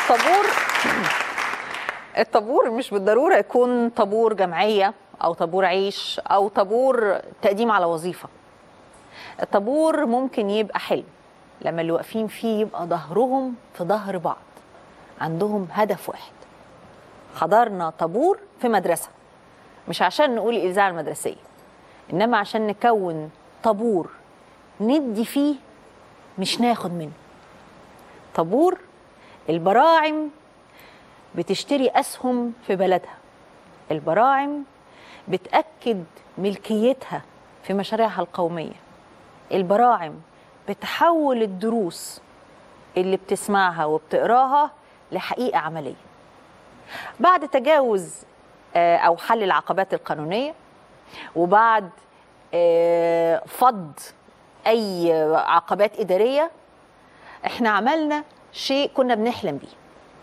الطابور الطابور مش بالضروره يكون طابور جمعيه او طابور عيش او طابور تقديم على وظيفه الطابور ممكن يبقى حلم لما اللي واقفين فيه يبقى ظهرهم في ظهر بعض عندهم هدف واحد حضرنا طابور في مدرسه مش عشان نقول الاذاعه المدرسيه انما عشان نكون طابور ندي فيه مش ناخد منه طابور البراعم بتشتري اسهم في بلدها البراعم بتاكد ملكيتها في مشاريعها القوميه البراعم بتحول الدروس اللي بتسمعها وبتقراها لحقيقه عمليه بعد تجاوز آه، او حل العقبات القانونيه وبعد آه، فض اي عقبات اداريه احنا عملنا شيء كنا بنحلم بيه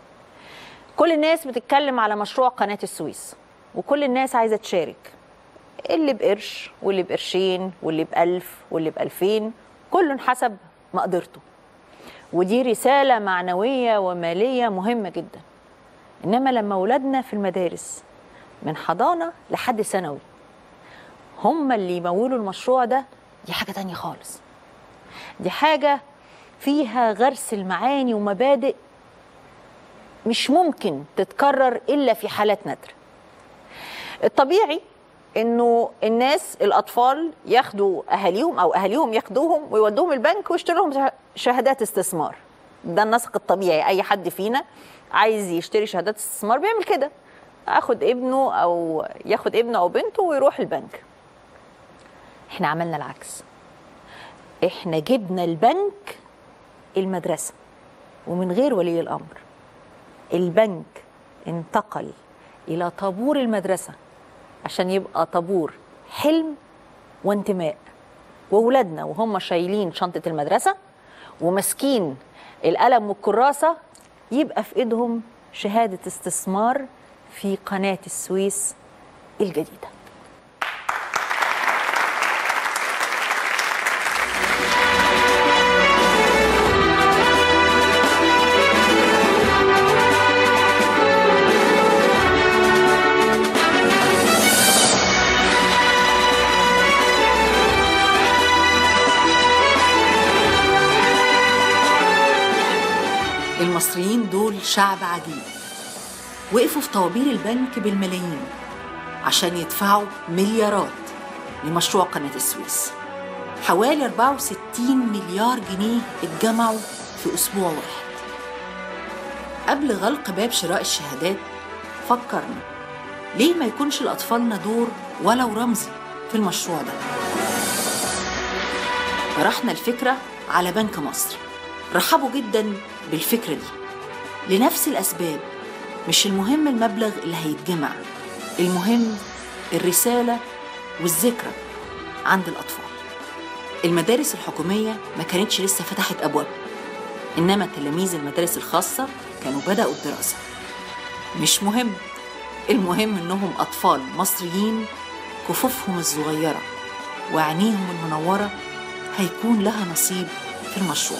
كل الناس بتتكلم على مشروع قناه السويس وكل الناس عايزه تشارك اللي بقرش واللي بقرشين واللي بألف واللي بألفين كل حسب مقدرته ودي رسالة معنوية ومالية مهمة جدا إنما لما ولادنا في المدارس من حضانة لحد ثانوي هم اللي يمولوا المشروع ده دي حاجة تانية خالص دي حاجة فيها غرس المعاني ومبادئ مش ممكن تتكرر إلا في حالات نادرة الطبيعي انه الناس الاطفال ياخدوا اهاليهم او اهاليهم ياخدوهم ويودوهم البنك ويشتروا لهم شهادات استثمار ده النسق الطبيعي اي حد فينا عايز يشتري شهادات استثمار بيعمل كده اخد ابنه او ياخد ابنه او بنته ويروح البنك احنا عملنا العكس احنا جبنا البنك المدرسه ومن غير ولي الامر البنك انتقل الى طابور المدرسه عشان يبقى طابور حلم وانتماء وولادنا وهم شايلين شنطة المدرسة وماسكين القلم والكراسة يبقى في ايدهم شهادة استثمار في قناة السويس الجديدة المصريين دول شعب عجيب وقفوا في طوابير البنك بالملايين عشان يدفعوا مليارات لمشروع قناة السويس حوالي 64 مليار جنيه اتجمعوا في أسبوع واحد قبل غلق باب شراء الشهادات فكرنا ليه ما يكونش لأطفالنا دور ولو رمزي في المشروع ده طرحنا الفكرة على بنك مصر رحبوا جدا بالفكرة دي لنفس الأسباب مش المهم المبلغ اللي هيتجمع المهم الرسالة والذكرى عند الأطفال المدارس الحكومية ما كانتش لسه فتحت أبوابها إنما تلاميذ المدارس الخاصة كانوا بدأوا الدراسة مش مهم المهم إنهم أطفال مصريين كفوفهم الصغيرة وعينيهم المنورة هيكون لها نصيب في المشروع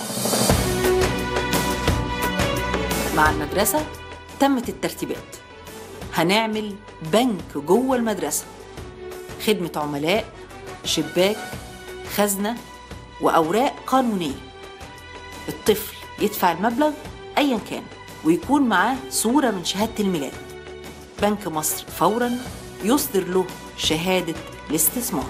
مع المدرسة تمت الترتيبات هنعمل بنك جوه المدرسة خدمة عملاء شباك خزنة وأوراق قانونية الطفل يدفع المبلغ أيا كان ويكون معاه صورة من شهادة الميلاد بنك مصر فورا يصدر له شهادة الاستثمار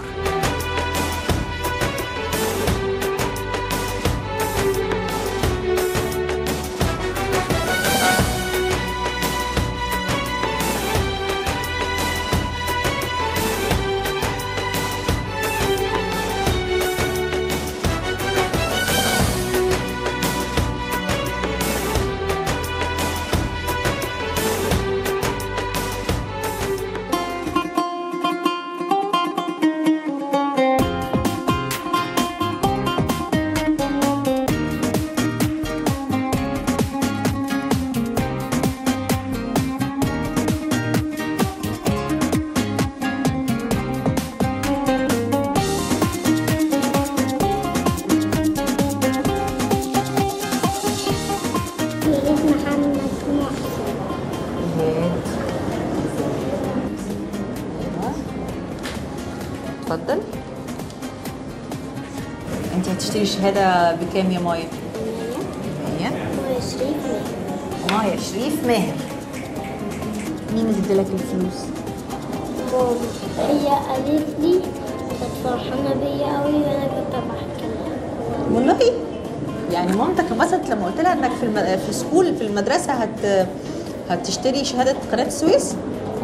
تشتري شهاده بكام يا مايا 100 وعشرين مايا شريف ماهر مين اللي ادالك الفلوس ماما هي قالت لي كانت فرحانة بيا قوي وأنا كنت بحكي لها والله يعني مامتك مثلا لما قلت لها انك في الم... في سكول في المدرسه هت هتشتري شهاده قناه السويس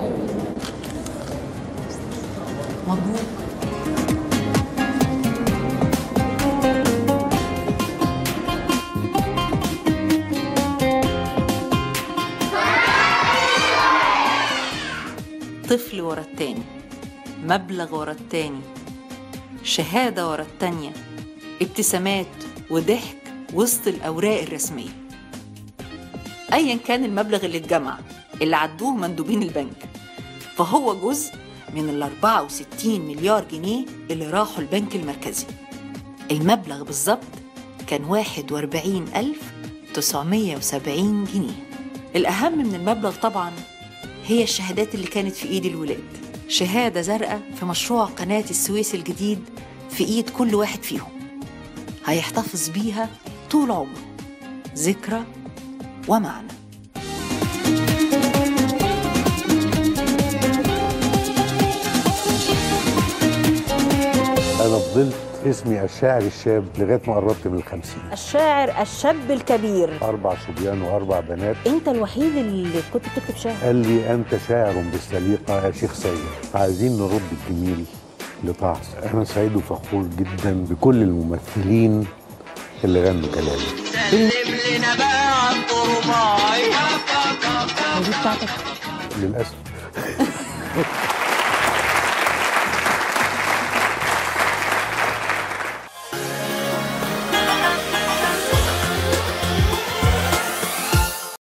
مبروك طفل ورا التاني مبلغ ورا التاني شهادة ورا التانية ابتسامات وضحك وسط الأوراق الرسمية أيا كان المبلغ اللي اتجمع اللي عدوه مندوبين البنك فهو جزء من ال 64 مليار جنيه اللي راحوا البنك المركزي المبلغ بالظبط كان 41970 جنيه الأهم من المبلغ طبعا هي الشهادات اللي كانت في إيد الولاد شهادة زرقاء في مشروع قناة السويس الجديد في إيد كل واحد فيهم هيحتفظ بيها طول عمره ذكرى ومعنى أنا فضلت اسمي الشاعر الشاب لغاية ما قربت من الخمسين الشاعر الشاب الكبير أربع صبيان وأربع بنات انت الوحيد اللي كنت بتكتب شعر قال لي أنت شاعر بالسليقة يا شيخ سيد عايزين نرد الجميل لطه أنا سعيد وفخور جدا بكل الممثلين اللي غنوا كلامي سلم لنا بقى على الطرباي ودي بتاعتك للأسف